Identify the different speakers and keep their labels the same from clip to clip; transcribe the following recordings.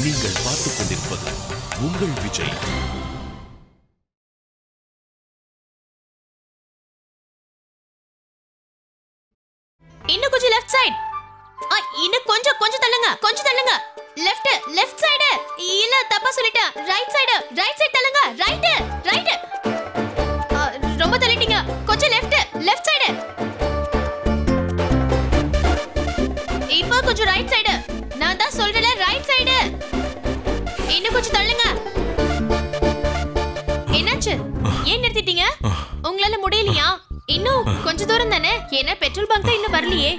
Speaker 1: நீங்கள் பார்த்துக் கொண்டிருப்பது உங்கள் விஜய்
Speaker 2: இன்னும் கொஞ்சம் லெஃப்ட் சைடு இன்னும் கொஞ்சம் கொஞ்சம் தள்ளுங்க கொஞ்சம் தள்ளுங்க லெஃப்ட் லெஃப்ட் சைடு இல்ல தப்பா சொல்லிட்டேன் ரைட் சைடு ரைட் சைடு தள்ளுங்க ரைட் ரைட் ரொம்ப தள்ளிட்டீங்க கொஞ்சம் லெஃப்ட் லெஃப்ட் சைடு இப்போ கொஞ்சம் ரைட் சைடு நான் தான் சொல்றேன்ல ரைட் சைடு இன்னும் கொஞ்சம் தள்ளுங்க என்னாச்சு ஏன் நிறுத்திட்டீங்க உங்களால முடியலையா இன்னும் கொஞ்ச தூரம் தானே ஏன்னா பெட்ரோல் பங்க் தான் இன்னும் வரலையே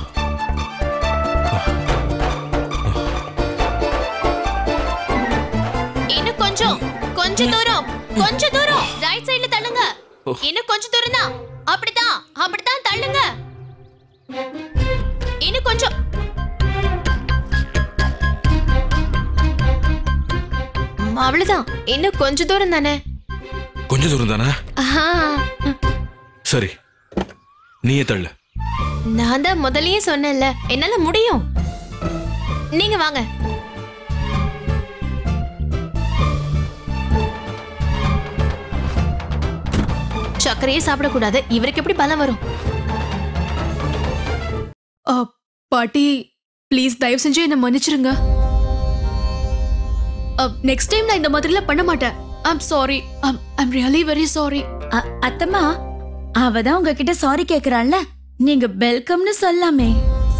Speaker 2: இன்னும் கொஞ்சம் கொஞ்ச தூரம் கொஞ்ச தூரம் ரைட் சைடுல தள்ளுங்க இன்னும் கொஞ்ச தூரம் தான் அப்படிதான் அப்படிதான் தள்ளுங்க இன்னும் கொஞ்சம் ம், அவ்வளவுதான் இன்னும் கொஞ்ச தூரம் தானே
Speaker 1: கொஞ்ச தூரம் தானே
Speaker 2: ஆஹா.
Speaker 1: சரி நீயே தள்ளு
Speaker 2: நான் தான் முதல்லயே சொன்னேன்ல என்னால முடியும் நீங்க வாங்க சர்க்கரையே சாப்பிடக்கூடாது இவருக்கு எப்படி பலம் வரும்
Speaker 3: அ, பாட்டி ப்ளீஸ் தயவு செஞ்சு என்ன மன்னிச்சிருங்க நெக்ஸ்ட் டைம் நான் இந்த மாதிரிலாம் பண்ண மாட்டேன் I'm sorry I'm really very sorry
Speaker 4: அ- அத்தம்மா அவ தான் உங்ககிட்ட சாரி கேக்குறாள்ல நீங்க வெல்கம்னு சொல்லாமே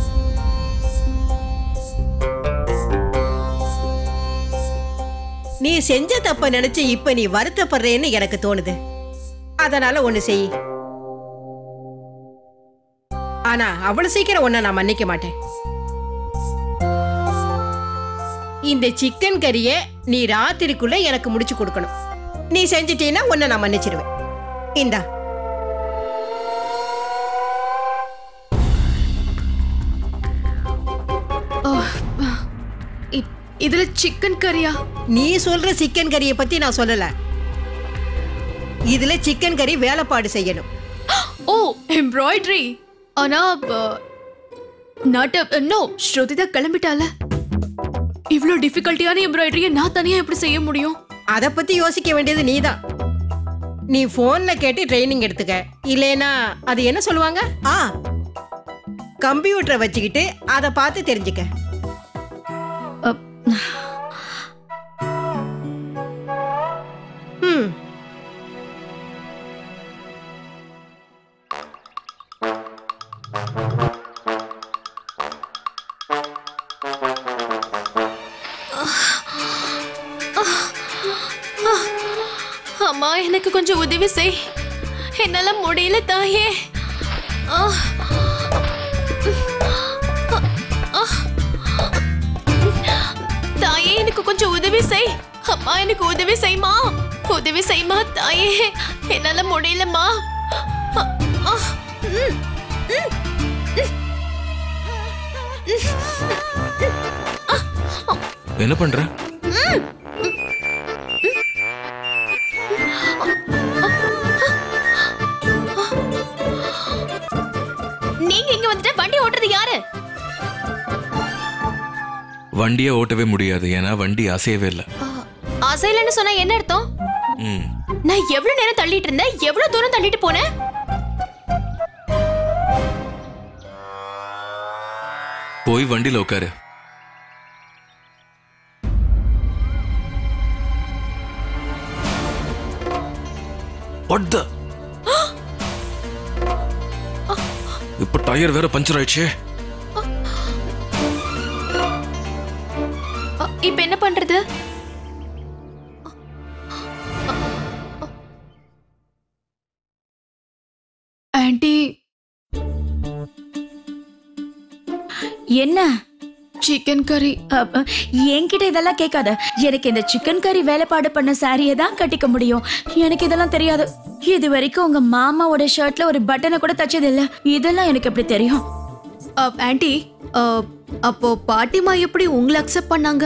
Speaker 5: நீ செஞ்ச தப்ப நினைச்சு இப்ப நீ வருத்தப்படுறேன்னு எனக்கு தோணுது அதனால ஒண்ணு செய் ஆனா அவ்வளவு சீக்கிரம் உன்னை நான் மன்னிக்க மாட்டேன் இந்த சிக்கன் கறிய நீ ராத்திரிக்குள்ள எனக்கு முடிச்சு கொடுக்கணும் நீ செஞ்சிட்டீன்னா உன்னை நான் மன்னிச்சிடுவேன் இந்தா
Speaker 3: இதுல சிக்கன் கறியா
Speaker 5: நீ சொல்ற சிக்கன் கறியை பத்தி நான் சொல்லல இதுல சிக்கன் கறி வேலைப்பாடு செய்யணும்
Speaker 3: ஓ எம்ப்ராய்டரி ஆனா நாட் நோ ஸ்ருதி தான் கிளம்பிட்டால இவ்ளோ டிஃபிகல்ட்டியான எம்ப்ராய்டரியை நான் தனியா எப்படி செய்ய முடியும்
Speaker 5: அத பத்தி யோசிக்க வேண்டியது நீதான் நீ போன்ல கேட்டு ட்ரைனிங் எடுத்துக்க இல்லைனா அது என்ன சொல்லுவாங்க ஆ கம்ப்யூட்டரை வச்சுக்கிட்டு அதை பார்த்து தெரிஞ்சுக்க
Speaker 4: அப்,
Speaker 5: ம்
Speaker 2: அம்மா எனக்கு கொஞ்சம் உதவி செய் என்னால முடியல தாயே ஆ. ஆ. தாயே எனக்கு கொஞ்சம் உதவி செய் அம்மா எனக்கு உதவி செய்மா உதவி செய்மா தாயே என்னால முடியலம்மா ஆ. ஆ. ம். ம்.
Speaker 1: என்ன பண்ற
Speaker 2: நீங்க இங்க வந்துட்டு வண்டி ஓட்டுறது யாரு
Speaker 1: வண்டியை ஓட்டவே முடியாது ஏன்னா வண்டி அசையவே இல்லை
Speaker 2: அசைலன்னு சொன்னா என்ன அர்த்தம்
Speaker 1: ம்
Speaker 2: நான் எவ்வளவு நேரம் தள்ளிட்டு இருந்தேன் எவ்வளவு தூரம் தள்ளிட்டு போனேன்
Speaker 1: போய் வண்டியில உட்காரு What the? இப்ப டயர் வேற பஞ்சர் ஆயிடுச்சே
Speaker 2: அ, இப்ப என்ன பண்றது
Speaker 3: ஆன்ட்டி
Speaker 4: என்ன
Speaker 3: சிக்கன் கறி
Speaker 4: அப், என்கிட்ட இதெல்லாம் கேட்காத எனக்கு இந்த சிக்கன் கறி வேலைப்பாடு பண்ண சாரியை தான் கட்டிக்க முடியும் எனக்கு இதெல்லாம் தெரியாது இது வரைக்கும் உங்க மாமாவோட ஷர்ட்ல ஒரு பட்டனை கூட தச்சது இல்ல இதெல்லாம் எனக்கு எப்படி தெரியும்
Speaker 3: ஆன்ட்டி அப்போ பாட்டிமா எப்படி உங்களை அக்செப்ட் பண்ணாங்க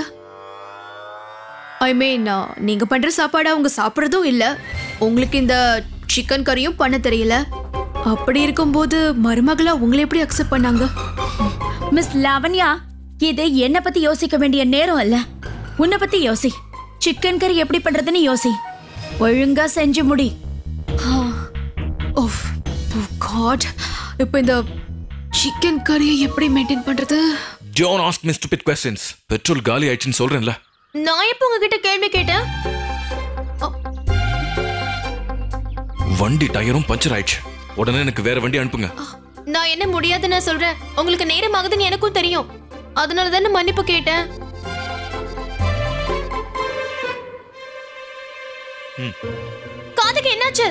Speaker 3: ஐ மீன் நீங்க பண்ற சாப்பாடு அவங்க சாப்பிட்றதும் இல்ல உங்களுக்கு இந்த சிக்கன் கறியும் பண்ண தெரியல அப்படி இருக்கும்போது மருமகளா உங்களை எப்படி அக்செப்ட் பண்ணாங்க
Speaker 4: மிஸ் லாவண்யா இது என்ன பத்தி யோசிக்க வேண்டிய நேரம் இல்ல உன்னை பத்தி யோசி சிக்கன் கறி எப்படி பண்றதுன்னு யோசி ஒழுங்கா செஞ்சு முடி
Speaker 3: ஓஃப் காட் இப்போ இந்த சிக்கன் கறியை எப்படி மெயின்டைன் பண்றது
Speaker 1: don't ask me stupid questions petrol காலி ஆயிடுச்சுன்னு சொல்றேன்ல
Speaker 2: நான் எப்போ உங்ககிட்ட கேள்வி கேட்டேன்
Speaker 1: வண்டி டயரும் பஞ்சர் ஆயிடுச்சு உடனே எனக்கு வேற வண்டி அனுப்புங்க
Speaker 2: நான் என்ன முடியாதுன்னு நான் சொல்றேன் உங்களுக்கு நேரம் ஆகுதுன்னு எனக்கும் தெரியும் அதனால தானே மன்னிப்பு கேட்டேன்
Speaker 1: ம்.
Speaker 2: காதுக்கு என்னாச்சு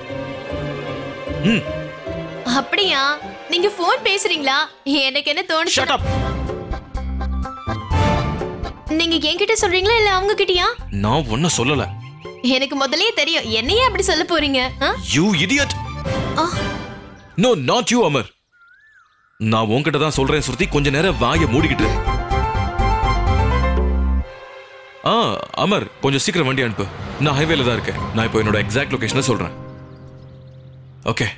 Speaker 1: ம்
Speaker 2: அப்படியா நீங்க ஃபோன் பேசுறீங்களா எனக்கு என்ன தோணுச்சு
Speaker 1: ஷட் அப்
Speaker 2: நீங்க என்கிட்ட சொல்றீங்களா இல்ல அவங்க கிட்டயா
Speaker 1: நான் ஒன்னும் சொல்லல
Speaker 2: எனக்கு முதல்லயே தெரியும் என்னையே அப்படி சொல்ல போறீங்க ஆ?
Speaker 1: யூ இடியட்
Speaker 2: ஆ,
Speaker 1: நோ நாட் யூ அமர் நான் உன்கிட்ட தான் சொல்றேன் சுருதி கொஞ்ச நேரம் வாயை மூடிக்கிட்டு இரு. ஆ அமர் கொஞ்சம் சீக்கிரம் வண்டி அனுப்பு நான் ஹைவேல தான் இருக்கேன் நான் இப்போ என்னோட எக்ஸாக்ட் லொகேஷனை சொல்றேன் ஓகே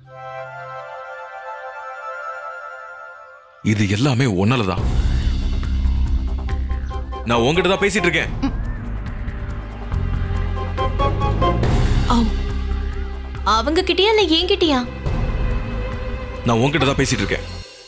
Speaker 1: இது எல்லாமே ஒன்னால தான் நான் உன்கிட்ட தான் பேசிட்டு இருக்கேன்
Speaker 2: அவங்க கிட்டயா இல்ல என்கிட்டயா
Speaker 1: நான் உன்கிட்ட தான் பேசிட்டு இருக்கேன்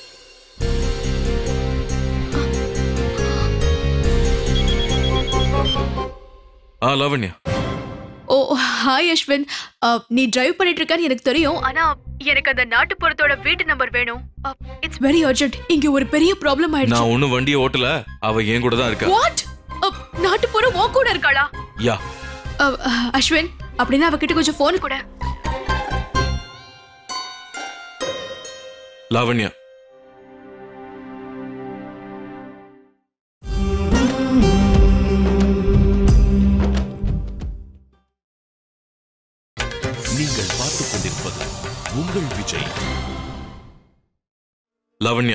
Speaker 1: ஆ லாவண்யா
Speaker 3: ஓ ஹாய் அஸ்வின் அஹ், நீ டிரைவ் பண்ணிட்டு இருக்கன்னு எனக்கு தெரியும் ஆனா எனக்கு அந்த நாட்டுப்புறத்தோட வீட்டு நம்பர் வேணும் இட்ஸ் வெரி அர்ஜென்ட் இங்க ஒரு பெரிய ப்ராப்ளம் ஆயிடுச்சு
Speaker 1: நான் ஒன்னும் வண்டியை ஓட்டல அவ என் கூட தான் இருக்கா
Speaker 3: வாட் நாட்டுப்புறம் உன் கூட இருக்காளா
Speaker 1: யா
Speaker 3: அஹ், அஹ், அஸ்வின் அப்படின்னா அவகிட்ட கொஞ்சம் போன் கூட
Speaker 1: லாவண்யா
Speaker 6: நீங்கள் பார்த்துக் கொண்டிருப்பது உங்கள் விஜய்
Speaker 1: லாவண்யா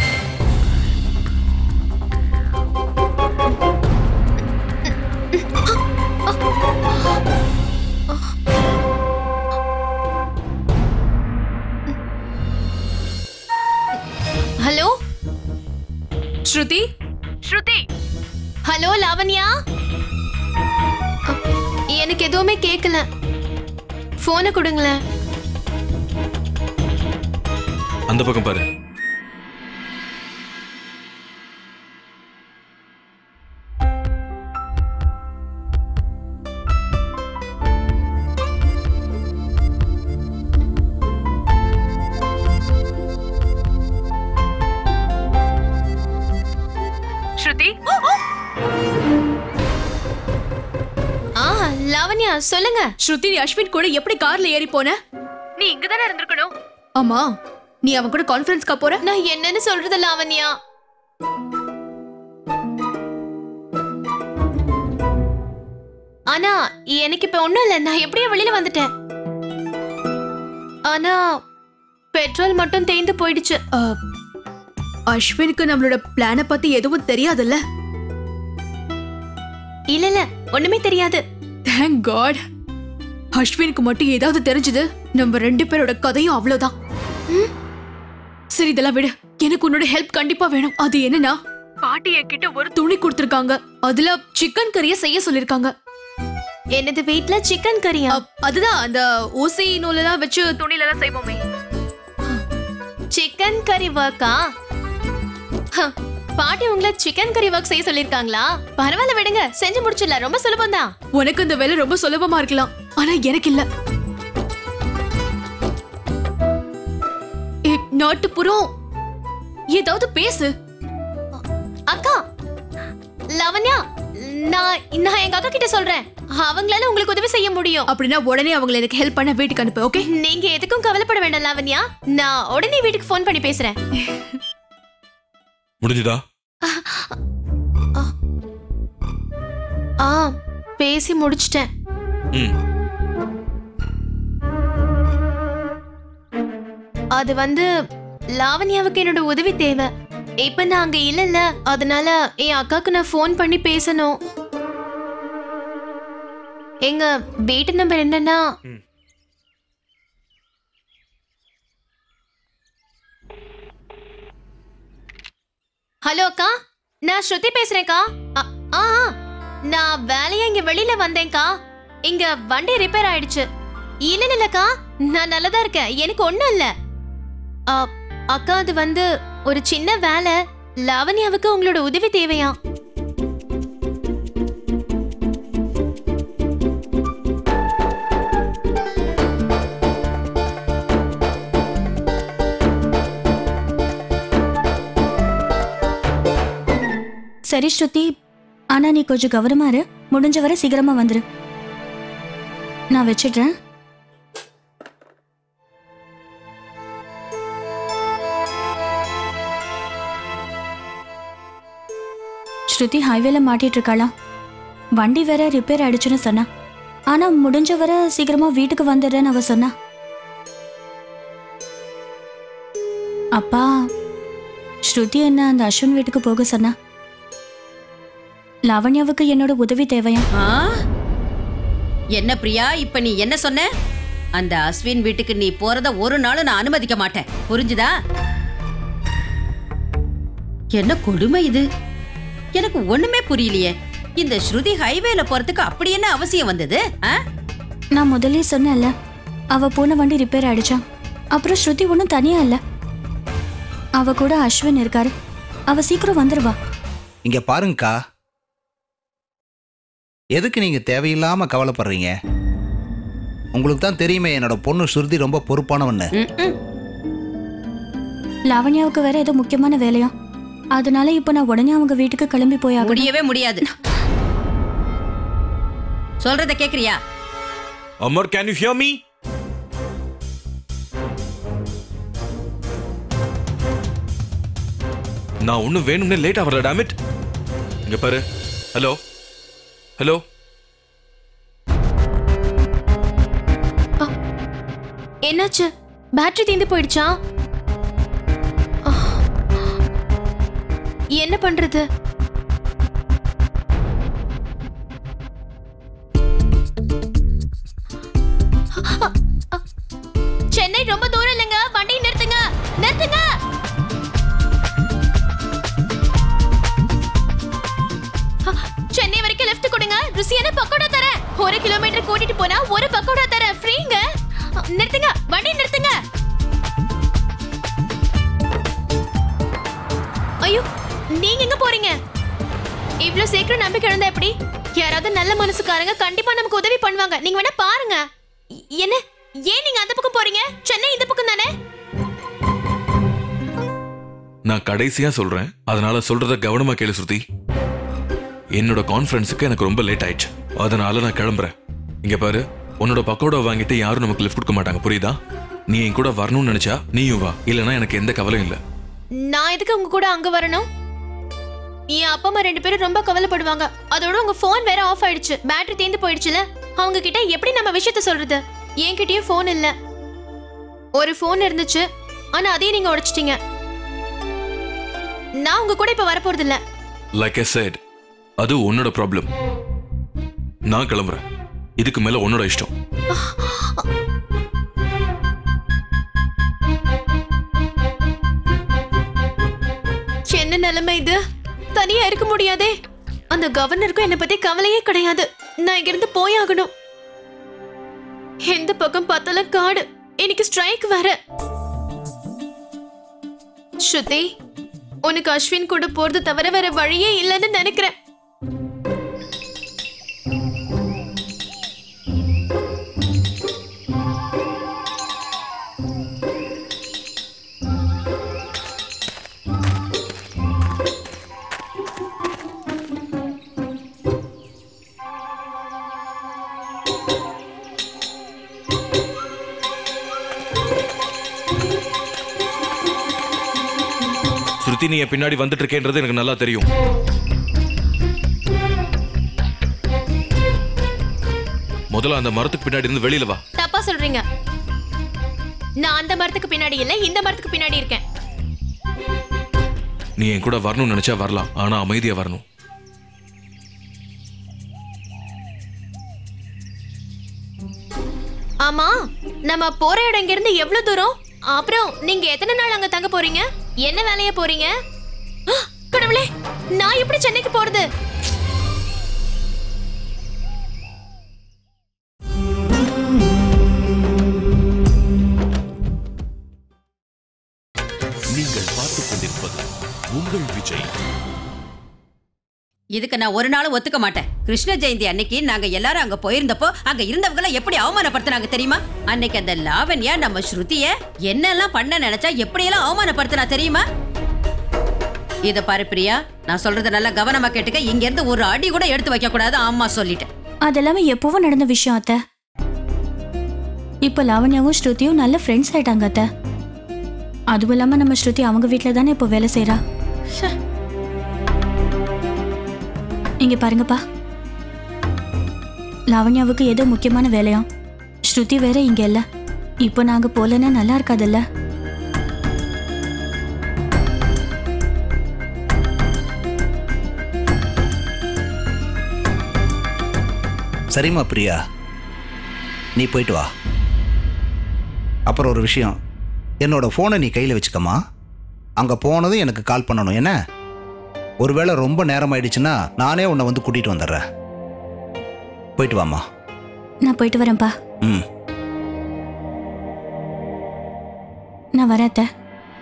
Speaker 2: ஹலோ
Speaker 3: ஸ்ருதி ஸ்ருதி
Speaker 2: ஹலோ லாவண்யா அ, எனக்கு எதுவுமே கேட்கல போனை கொடுங்களேன்
Speaker 1: அந்த பக்கம் பாரு
Speaker 3: ஸ்ருதி
Speaker 2: ஆ லாவண்யா சொல்லுங்க
Speaker 3: ஸ்ருதி நீ அஸ்வின் கூட எப்படி கார்ல ஏறி போன நீ இங்க தானே இருந்திருக்கணும் ஆமா நீ அவன் கூட கான்ஃபரன்ஸ்க்கா போற
Speaker 2: நான் என்னன்னு சொல்றது லாவண்யா ஆனா எனக்கு இப்ப ஒண்ணும் இல்ல நான் எப்படியோ வெளியில வந்துட்டேன் ஆனா பெட்ரோல் மட்டும் தேய்ந்து போயிடுச்சு
Speaker 3: அஹ், அஸ்வினுக்கு நம்மளோட பிளான பத்தி எதுவும் தெரியாதுல்ல
Speaker 2: இல்ல இல்ல ஒண்ணுமே தெரியாது
Speaker 3: தேங்க் காட் அஸ்வினுக்கு மட்டும் ஏதாவது தெரிஞ்சது நம்ம ரெண்டு பேரோட கதையும் அவ்வளவுதான் ம்? சரி இதெல்லாம் விடு எனக்கு உன்னோட ஹெல்ப் கண்டிப்பா வேணும் அது என்னன்னா பாட்டி என்கிட்ட ஒரு துணி கொடுத்திருக்காங்க அதுல சிக்கன் கறிய செய்ய சொல்லிருக்காங்க
Speaker 2: எனது வீட்ல சிக்கன் கறியா
Speaker 3: அதுதான் அந்த ஊசி நூலெல்லாம் வச்சு துணில எல்லாம் செய்வோமே
Speaker 2: சிக்கன் கறி ஒர்க்கா பாட்டி உங்களை சிக்கன் கறி ஒர்க் செய்ய சொல்லிருக்காங்களா பரவாயில்ல விடுங்க செஞ்சு முடிச்சிடலாம் ரொம்ப சுலபம் தான்
Speaker 3: உனக்கு இந்த வேலை ரொம்ப சுலபமா இருக்கலாம் ஆனா எனக்கு இல்ல ஏ, நாட்டுப்புறம் ஏதாவது பேசு
Speaker 2: அக்கா லவண்யா நான் நான் எங்க அக்கா கிட்ட சொல்றேன் அவங்களால உங்களுக்கு உதவி செய்ய முடியும்
Speaker 3: அப்படின்னா உடனே அவங்களை எனக்கு ஹெல்ப் பண்ண வீட்டுக்கு அனுப்பு ஓகே
Speaker 2: நீங்க எதுக்கும் கவலைப்பட வேண்டாம் லாவண்யா நான் உடனே வீட்டுக்கு ஃபோன் பண்ணி பேசுறேன்
Speaker 1: முடிஞ்சுதா
Speaker 2: ஆ பேசி முடிச்சிட்டேன்
Speaker 1: ம்
Speaker 2: அது வந்து லாவண்யாவுக்கு என்னோட உதவி தேவை இப்ப நான் அங்க இல்லல்ல அதனால என் அக்காக்கு நான் ஃபோன் பண்ணி பேசணும் எங்க வீட்டு நம்பர் என்னன்னா
Speaker 1: ம்.
Speaker 2: ஹலோ அக்கா நான் ஸ்ருதி பேசுறேன்க்கா அ- ஆ ஆ. நான் வேலையா இங்க வெளியில வந்தேன்க்கா இங்க வண்டி ரிப்பேர் ஆயிடுச்சு இல்ல இல்லக்கா நான் நல்லதா இருக்கேன் எனக்கு ஒண்ணும் இல்ல அ, அக்கா அது வந்து ஒரு சின்ன வேலை லாவண்யாவுக்கு உங்களோட உதவி தேவையா
Speaker 4: சரி ஸ்ருதி ஆனா நீ கொஞ்சம் கவனமா இரு முடிஞ்ச வரை சீக்கிரமா வந்துரு நான் வச்சிடுறேன் ஸ்ருதி ஹைவேல மாட்டிட்டு இருக்காளா வண்டி வேற ரிப்பேர் ஆயிடுச்சுன்னு சொன்னா ஆனா முடிஞ்ச வரை சீக்கிரமா வீட்டுக்கு வந்துடுறேன்னு அவ சொன்னா அப்பா ஸ்ருதி என்ன அந்த அஸ்வின் வீட்டுக்கு போக சொன்னா லாவண்யாவுக்கு என்னோட உதவி தேவையா
Speaker 7: ஆ? என்ன பிரியா இப்ப நீ என்ன சொன்ன அந்த அஸ்வின் வீட்டுக்கு நீ போறத ஒரு நாளும் நான் அனுமதிக்க மாட்டேன் புரிஞ்சுதா என்ன கொடுமை இது எனக்கு ஒண்ணுமே புரியலையே இந்த ஸ்ருதி ஹைவேல போறதுக்கு அப்படி என்ன அவசியம் வந்தது ஆ?
Speaker 4: நான் முதல்ல சொன்னேன்ல அவ போன வண்டி ரிப்பேர் ஆயிடுச்சா அப்புறம் ஸ்ருதி ஒன்றும் தனியா இல்ல அவ கூட அஸ்வின் இருக்காரு அவ சீக்கிரம் வந்துருவா
Speaker 8: இங்க பாருங்கக்கா எதுக்கு நீங்க தேவையில்லாம கவலைப்படுறீங்க உங்களுக்கு தான் தெரியுமே என்னோட பொண்ணு சுருதி ரொம்ப பொறுப்பானவன்னு
Speaker 7: ம், ம்.
Speaker 4: லாவண்யாவுக்கு வேற ஏதோ முக்கியமான வேலையா அதனால இப்போ நான் உடனே அவங்க வீட்டுக்கு கிளம்பி போயாகணும்
Speaker 7: முடியவே முடியாது சொல்றத கேக்குறியா
Speaker 1: Amar can you hear me நான் ஒன்றும் வேணும்னே லேட் ஆகல டேமிட் இங்க பாரு ஹலோ ஹலோ
Speaker 2: என்னாச்சு பேட்டரி தீந்து போயிடுச்சா ஆ. என்ன பண்றது சென்னை ரொம்ப தூரம் இல்லைங்க வண்டியை நிறுத்துங்க நிறுத்துங்க ஆ, சென்னை வரைக்கும் லெஃப்ட் கொடுங்க ருசியான பக்கோடா தரேன் ஒரு கிலோமீட்டர் கூட்டிட்டு போனா ஒரு பக்கோடா தரேன் ஃப்ரீங்க ஆ, நிறுத்துங்க வண்டி நிறுத்துங்க ஐயோ நீங்க எங்க போறீங்க இவ்ளோ சீக்கிரம் நம்பிக்கை இழந்தா எப்படி யாராவது நல்ல மனசுக்காரங்க கண்டிப்பா நமக்கு உதவி பண்ணுவாங்க நீங்க வேணா பாருங்க என்ன ஏன் நீங்க அந்த பக்கம் போறீங்க சென்னை இந்த பக்கம் தானே
Speaker 1: நான் கடைசியா சொல்றேன் அதனால சொல்றத கவனமா கேளு ஸ்ருதி என்னோட கான்ஃபரன்ஸுக்கு எனக்கு ரொம்ப லேட் ஆயிடுச்சு அதனால நான் கிளம்புறேன் இங்க பாரு உன்னோட பக்கோடா வாங்கிட்டு யாரும் நமக்கு லிஃப்ட் கொடுக்க மாட்டாங்க புரியுதா நீ என் கூட வரணும்னு நினைச்சா நீயும் வா இல்லைன்னா எனக்கு எந்த கவலையும் இல்லை
Speaker 2: நான் எதுக்கு உங்க கூட அங்க வரணும் என் அப்பா அம்மா ரெண்டு பேரும் ரொம்ப கவலைப்படுவாங்க அதோட உங்க ஃபோன் வேற ஆஃப் ஆயிடுச்சு பேட்டரி தீந்து போயிடுச்சுல அவங்க கிட்ட எப்படி நம்ம விஷயத்த சொல்றது என்கிட்டயும் ஃபோன் இல்ல ஒரு ஃபோன் இருந்துச்சு ஆனா அதையும் நீங்க உடைச்சிட்டீங்க நான் உங்க கூட இப்ப வரப்போறது இல்ல
Speaker 1: லைக் எ said அது உன்னோட ப்ராப்ளம் நான் கிளம்புறேன் இதுக்கு மேல உன்னோட இஷ்டம்
Speaker 2: என்ன நிலைமை இது தனியா இருக்க முடியாதே அந்த கவர்னருக்கும் என்னை பத்தி கவலையே கிடையாது நான் இங்கிருந்து போயாகணும் எந்த பக்கம் பார்த்தாலும் காடு எனக்கு ஸ்ட்ரைக் வர ஸ்ருதி உனக்கு அஸ்வின் கூட போறது தவிர வேற வழியே இல்லைன்னு நினைக்கிறேன்
Speaker 1: ஸ்ருதி நீ என் பின்னாடி வந்துட்டு இருக்கேன்றது எனக்கு நல்லா தெரியும் முதல்ல அந்த மரத்துக்கு பின்னாடி இருந்து வெளியில வா
Speaker 2: தப்பா சொல்றீங்க நான் அந்த மரத்துக்கு பின்னாடி இல்ல இந்த மரத்துக்கு பின்னாடி இருக்கேன்
Speaker 1: நீ என் கூட வரணும்னு நினைச்சா வரலாம் ஆனா அமைதியா வரணும்
Speaker 2: ஆமா நம்ம போற இடம் இங்க இருந்து எவ்வளவு தூரம் அப்புறம் நீங்க எத்தனை நாள் அங்க தங்க போறீங்க என்ன வேலையா போறீங்க ஆ, கடவுளே நான் எப்படி சென்னைக்கு போறது
Speaker 6: நீங்கள் பார்த்துக் கொண்டிருப்பது உங்கள் விஜய்
Speaker 7: இதுக்கு நான் ஒரு நாளும் ஒத்துக்க மாட்டேன் கிருஷ்ண ஜெயந்தி அன்னைக்கு நாங்க எல்லாரும் அங்க போயிருந்தப்போ அங்க இருந்தவங்கள எப்படி அவமானப்படுத்தினாங்க தெரியுமா அன்னைக்கு அந்த லாவண்யா நம்ம ஸ்ருதிய என்னெல்லாம் பண்ண நினைச்சா எப்படியெல்லாம் அவமானப்படுத்தினா தெரியுமா இத பாரு பிரியா நான் சொல்றத நல்லா கவனமா கேட்டுக்க இங்க இருந்து ஒரு அடி கூட எடுத்து வைக்க கூடாது அம்மா சொல்லிட்டேன்
Speaker 4: அதெல்லாமே எப்பவும் நடந்த விஷயம் அத்தை இப்போ லாவண்யாவும் ஸ்ருதியும் நல்ல ஃப்ரெண்ட்ஸ் ஆயிட்டாங்க அத்தை அதுவும் இல்லாம நம்ம ஸ்ருதி அவங்க வீட்டில் தானே இப்போ வேலை செய்றா இங்க பாருங்கப்பா லாவண்யாவுக்கு ஏதோ முக்கியமான வேலையாம் ஸ்ருதி வேற இங்க இல்ல இப்போ நாங்க போலன்னா நல்லா இருக்காதுல்ல
Speaker 8: சரிம்மா பிரியா நீ போயிட்டு வா அப்புறம் ஒரு விஷயம் என்னோட ஃபோனை நீ கையில் வச்சுக்கம்மா அங்கே போனதும் எனக்கு கால் பண்ணணும் என்ன ஒருவேளை ரொம்ப நேரம் ஆயிடுச்சுன்னா நானே உன்னை வந்து கூட்டிகிட்டு வந்துடுறேன் போயிட்டு வாம்மா
Speaker 4: நான் போயிட்டு வரேன்ப்பா
Speaker 8: ம்
Speaker 4: நான் வரேன் அத்தை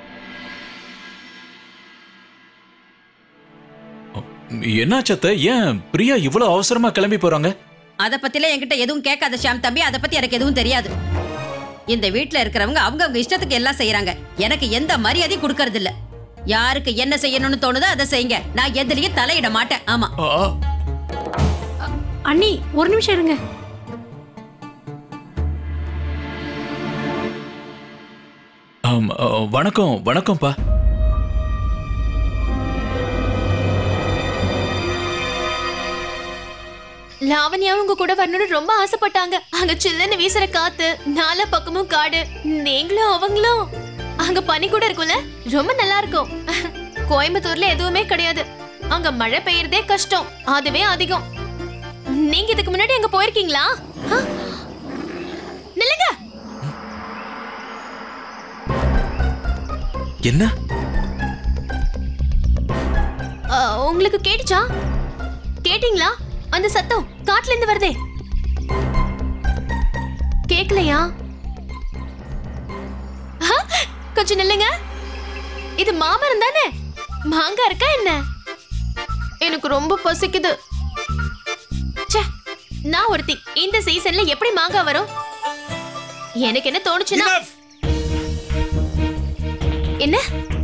Speaker 9: என்னாச்சு அத்தை ஏன் பிரியா இவ்வளவு அவசரமா கிளம்பி போறாங்க
Speaker 7: அத பத்திலாம் என்கிட்ட எதுவும் கேட்காத ஷாம் தம்பி அத பத்தி எனக்கு எதுவும் தெரியாது இந்த வீட்ல இருக்கிறவங்க அவங்க அவங்க இஷ்டத்துக்கு எல்லாம் செய்யறாங்க எனக்கு எந்த மரியாதையும் கொடுக்கறது இல்ல யாருக்கு என்ன செய்யணும்னு தோணுதோ அதை செய்யுங்க நான் எதுலயும் தலையிட மாட்டேன் ஆமா
Speaker 9: ஆ,
Speaker 2: அண்ணி ஒரு நிமிஷம் இருங்க
Speaker 9: ஆம், ஆ, வணக்கம் வணக்கம்ப்பா
Speaker 2: லாவண்யா உங்க கூட வரணும்னு ரொம்ப ஆசைப்பட்டாங்க அங்க சில்லுன்னு வீசுற காத்து நாலா பக்கமும் காடு நீங்களும் அவங்களும் அங்க பனி கூட இருக்கும்ல ரொம்ப நல்லா இருக்கும் கோயம்புத்தூர்ல எதுவுமே கிடையாது அங்க மழை பெய்யறதே கஷ்டம் அதுவே அதிகம் நீங்க இதுக்கு முன்னாடி அங்க போயிருக்கீங்களா ஆ? நில்லுங்க
Speaker 1: என்ன
Speaker 2: ஆ, உங்களுக்கு கேட்டுச்சா கேட்டிங்களா அந்த சத்தம் காட்டுல இருந்து வருதே கேக்கலையா ஆ, கொஞ்சம் நில்லுங்க இது மாமரம் தானே மாங்காய் இருக்கா என்ன எனக்கு ரொம்ப பசிக்குது ச்சே நான் ஒருத்தி இந்த சீசன்ல எப்படி மாங்காய் வரும் எனக்கு என்ன தோணுச்சுன்னா என்ன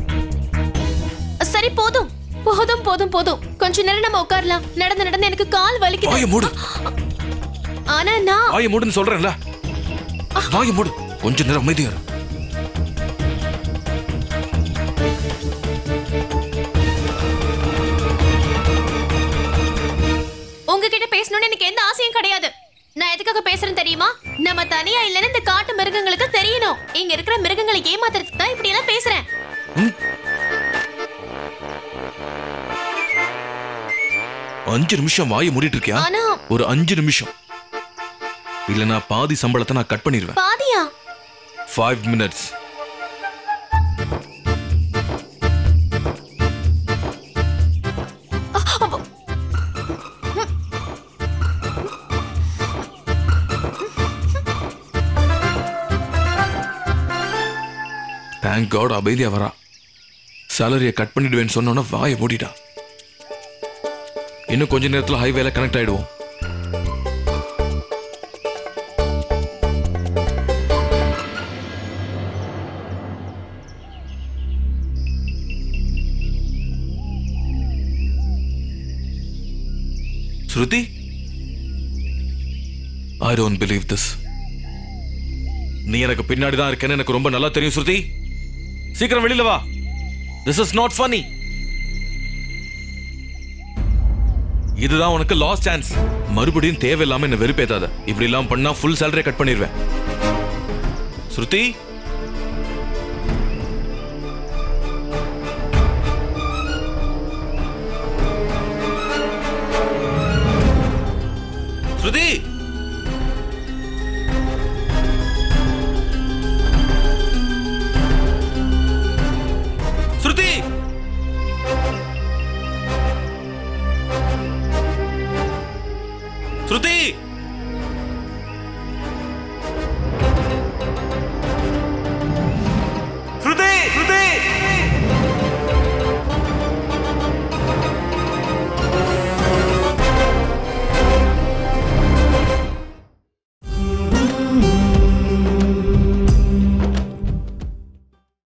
Speaker 2: சரி போதும் போதும் போதும் போதும் கொஞ்ச நேரம் நம்ம உட்காரலாம் நடந்து நடந்து எனக்கு கால்
Speaker 1: வாய
Speaker 2: வலிக்குது
Speaker 1: மூடு
Speaker 2: ஆனா நான்
Speaker 1: வாய மூடுன்னு சொல்றேன்ல வாய மூடு கொஞ்ச நேரம் அமைதியா இரு
Speaker 2: உங்ககிட்ட பேசணும்னு எனக்கு எந்த ஆசையும் கிடையாது நான் எதுக்காக பேசுறேன் தெரியுமா நம்ம தனியா இல்லைன்னு இந்த காட்டு மிருகங்களுக்கு தெரியணும் இங்க இருக்கிற மிருகங்களை ஏமாத்துறதுக்கு தான் இப்படி எல்லாம் பேசுறேன்
Speaker 1: அஞ்சு நிமிஷம் வாய மூடிட்டு இருக்கியா
Speaker 2: ஆனா
Speaker 1: ஒரு அஞ்சு நிமிஷம் இல்லனா பாதி சம்பளத்தை நான் கட் பண்ணிடுவேன்
Speaker 2: பாதியா
Speaker 1: ஃபைவ் மினிட்ஸ் தேங்க் காட் அமைதியா வரா சேலரியை கட் பண்ணிடுவேன்னு சொன்னோன்னா வாயை மூடிட்டா இன்னும் கொஞ்ச நேரத்துல ஹைவேல கனெக்ட் ஆயிடுவோம் Shruti I don't believe this நீ எனக்கு பின்னாடி தான் இருக்கேன்னு எனக்கு ரொம்ப நல்லா தெரியும் ஸ்ருதி சீக்கிரம் வெளியில வா திஸ் இஸ் நாட் ஃபன்னி இதுதான் உனக்கு லாஸ்ட் சான்ஸ் மறுபடியும் தேவையில்லாம என்ன வெறுப்பேத்தாத இப்படி எல்லாம் பண்ணா ஃபுல் சேலரி கட் பண்ணிடுவேன் ஸ்ருதி ஸ்ருதி ஸ்ருதி
Speaker 6: ஸ்ருதி